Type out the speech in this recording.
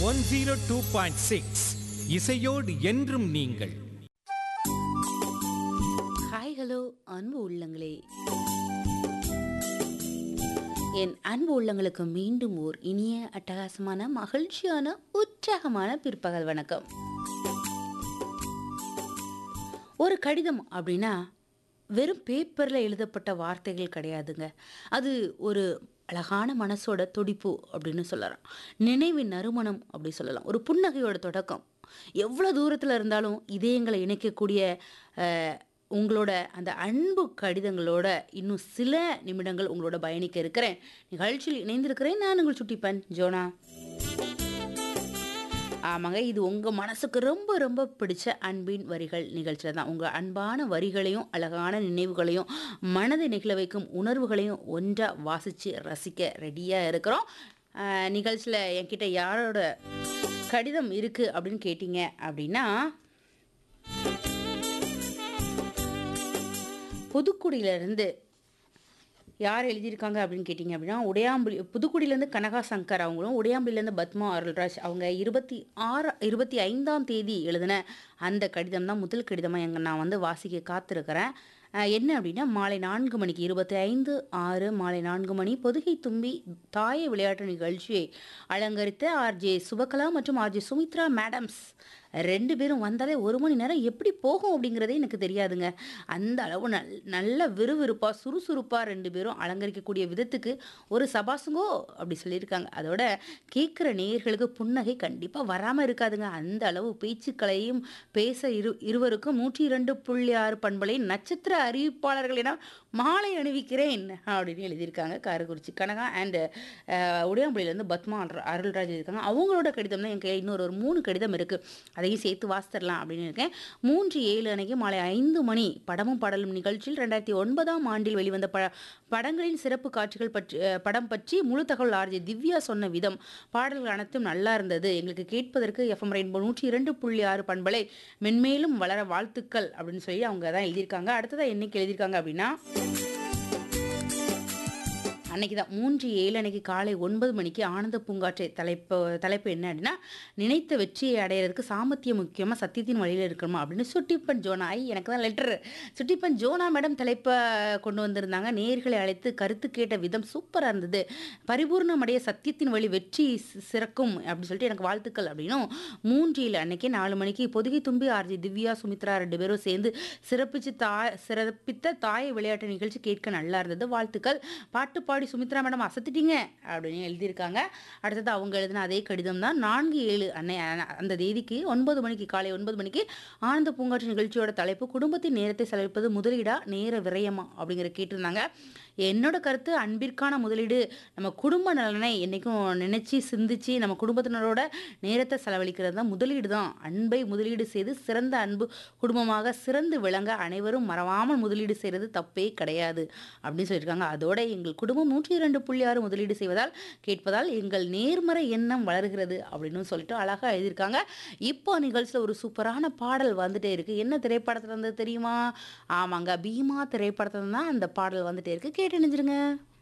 one zero two point six இசையோடு என்றும் நீங்கள் ஹாய் ஹலோ அன்பு உள்ளங்களே என் அன்பு உள்ளங்களுக்கு மீண்டும் ஓர் இனிய அட்டகாசமான மகிழ்ச்சியான உற்சாகமான பிற்பகல் வணக்கம் ஒரு கடிதம் அப்படின்னா வெறும் பேப்பரில் எழுதப்பட்ட வார்த்தைகள் கிடையாதுங்க அது ஒரு அழகான மனசோட துடிப்பு அப்படின்னு சொல்லலாம் நினைவின் நறுமணம் அப்படி சொல்லலாம் ஒரு புன்னகையோட தொடக்கம் எவ்வளோ தூரத்தில் இருந்தாலும் இதயங்களை இணைக்கக்கூடிய அஹ், உங்களோட அந்த அன்பு கடிதங்களோட இன்னும் சில நிமிடங்கள் உங்களோட பயணிக்க இருக்கிறேன் நிகழ்ச்சியில் இணைந்திருக்கிறேன் நான் உங்கள் சுட்டிப்பன் ஜோனா ஆமாங்க இது உங்கள் மனசுக்கு ரொம்ப ரொம்ப பிடிச்ச அன்பின் வரிகள் நிகழ்ச்சியில் தான் உங்கள் அன்பான வரிகளையும் அழகான நினைவுகளையும் மனதை நெகிழ வைக்கும் உணர்வுகளையும் ஒன்றாக வாசித்து ரசிக்க ரெடியாக இருக்கிறோம் நிகழ்ச்சியில் என்கிட்ட யாரோட கடிதம் இருக்குது அப்படின்னு கேட்டிங்க அப்படின்னா புதுக்குடியிலேருந்து யார் எழுதியிருக்காங்க அப்படின்னு கேட்டிங்க அப்படின்னா உடையாம்புலி புதுக்குடியிலேருந்து கனகா சங்கர் அவங்களும் உடையாம்புலிலேருந்து பத்மா அருள்ராஜ் அவங்க இருபத்தி ஆறு இருபத்தி ஐந்தாம் தேதி எழுதின அந்த கடிதம் தான் முதல் கடிதமாக எங்க நான் வந்து வாசிக்க காத்திருக்கிறேன் அஹ் என்ன அப்படின்னா மாலை நான்கு மணிக்கு இருபத்தி ஐந்து ஆறு மாலை நான்கு மணி பொதுகை தும்பி தாய விளையாட்டு நிகழ்ச்சியை அலங்கரித்த ஆர்ஜே சுபகலா மற்றும் ஆர்ஜே சுமித்ரா மேடம்ஸ் ரெண்டு பேரும் வந்தாலே ஒரு மணி நேரம் எப்படி போகும் அப்படிங்கிறதே எனக்கு தெரியாதுங்க அந்த அளவு நல் நல்ல விறுவிறுப்பாக சுறுசுறுப்பாக ரெண்டு பேரும் அலங்கரிக்கக்கூடிய விதத்துக்கு ஒரு சபாசுங்கோ அப்படி சொல்லியிருக்காங்க அதோட கேட்குற நேயர்களுக்கு புன்னகை கண்டிப்பாக வராமல் இருக்காதுங்க அந்த அளவு பேச்சுக்களையும் பேச இரு இருவருக்கும் நூற்றி இரண்டு புள்ளி ஆறு பண்பலை நட்சத்திர அறிவிப்பாளர்கள் என மாலை அணிவிக்கிறேன் அப்படின்னு எழுதியிருக்காங்க காரக்குறிச்சி கனகா அண்டு உடையாம்புலியிலேருந்து பத்மா அருள்- அருள்ராஜ் எழுதியிருக்காங்க அவங்களோட கடிதம் தான் என் கையில் இன்னொரு ஒரு மூணு கடிதம் இருக்குது அதையும் சேர்த்து வாசித்தரலாம் அப்படின்னு இருக்கேன் மூன்று ஏழு அன்னைக்கு மாலை ஐந்து மணி படமும் பாடலும் நிகழ்ச்சியில் ரெண்டாயிரத்தி ஒன்பதாம் ஆண்டில் வெளிவந்த ப படங்களின் சிறப்பு காட்சிகள் பற்றி அஹ், படம் பற்றி முழு தகவல் ஆர்ஜி திவ்யா சொன்ன விதம் பாடல்கள் அனைத்தும் நல்லா இருந்தது எங்களுக்கு கேட்பதற்கு எஃப்எம் ரெயின்போ நூற்றி இரண்டு புள்ளி ஆறு பண்பலை மென்மேலும் வளர வாழ்த்துக்கள் அப்படின்னு சொல்லி அவங்க தான் எழுதியிருக்காங்க அடுத்ததாக என்னைக்கு எழுதியிருக்காங்க அப்படின்னா அன்னைக்கு தான் மூன்று ஏழு அன்னைக்கு காலை ஒன்பது மணிக்கு ஆனந்த பூங்காற்றை தலைப்பு தலைப்பு என்ன அப்படின்னா நினைத்த வெற்றியை அடையிறதுக்கு சாமர்த்தியம் முக்கியமாக சத்தியத்தின் வழியில் இருக்கணுமா அப்படின்னு சுட்டிப்பன் ஜோனா ஐ எனக்கு தான் லெட்டர் சுட்டிப்பன் ஜோனா மேடம் தலைப்பை கொண்டு வந்திருந்தாங்க நேர்களை அழைத்து கருத்து கேட்ட விதம் சூப்பராக இருந்தது பரிபூர்ணமடைய சத்தியத்தின் வழி வெற்றி சி- சிறக்கும் அப்படின்னு சொல்லிட்டு எனக்கு வாழ்த்துக்கள் அப்படின்னும் மூன்று ஏழு அன்னைக்கு நாலு மணிக்கு பொதுகை தும்பி ஆர்ஜி திவ்யா சுமித்ரா ரெண்டு பேரும் சேர்ந்து சிறப்பிச்சு தாய் சிறப்பித்த தாய விளையாட்டு நிகழ்ச்சி கேட்க நல்லா இருந்தது வாழ்த்துக்கள் பாட்டு பாடி சுமித்ரா மேடம் அசத்திட்டீங்க அப்படின்னு எழுதியிருக்காங்க அடுத்தது அவங்க எழுதின அதே கடிதம் தான் நான்கு ஏழு அன்னை அ- அந்த தேதிக்கு ஒன்பது மணிக்கு காலை ஒன்பது மணிக்கு ஆனந்த பூங்காற்று நிகழ்ச்சியோட தலைப்பு குடும்பத்தின் நேரத்தை செலவிப்பது முதலீடா நேர விரயமா அப்படிங்கிற கேட்டிருந்தாங்க என்னோட கருத்து அன்பிற்கான முதலீடு நம்ம குடும்ப நலனை என்றைக்கும் நினைச்சு சிந்திச்சு நம்ம குடும்பத்தினரோட நேரத்தை செலவழிக்கிறது தான் முதலீடு தான் அன்பை முதலீடு செய்து சிறந்த அன்பு குடும்பமாக சிறந்து விளங்க அனைவரும் மறவாமல் முதலீடு செய்கிறது தப்பே கிடையாது அப்படின்னு சொல்லியிருக்காங்க அதோட எங்கள் குடும்பம் நூற்றி இரண்டு புள்ளி ஆறு முதலீடு செய்வதால் கேட்பதால் எங்கள் நேர்மறை எண்ணம் வளர்கிறது அப்படின்னு சொல்லிட்டு அழகாக எழுதியிருக்காங்க இப்போ நிகழ்ச்சியில் ஒரு சூப்பரான பாடல் வந்துட்டே இருக்கு என்ன திரைப்படத்துல இருந்து தெரியுமா ஆமாங்க பீமா திரைப்படத்துல தான் அந்த பாடல் வந்துட்டே இருக்கு கேட்டு நினைச்சிருங்க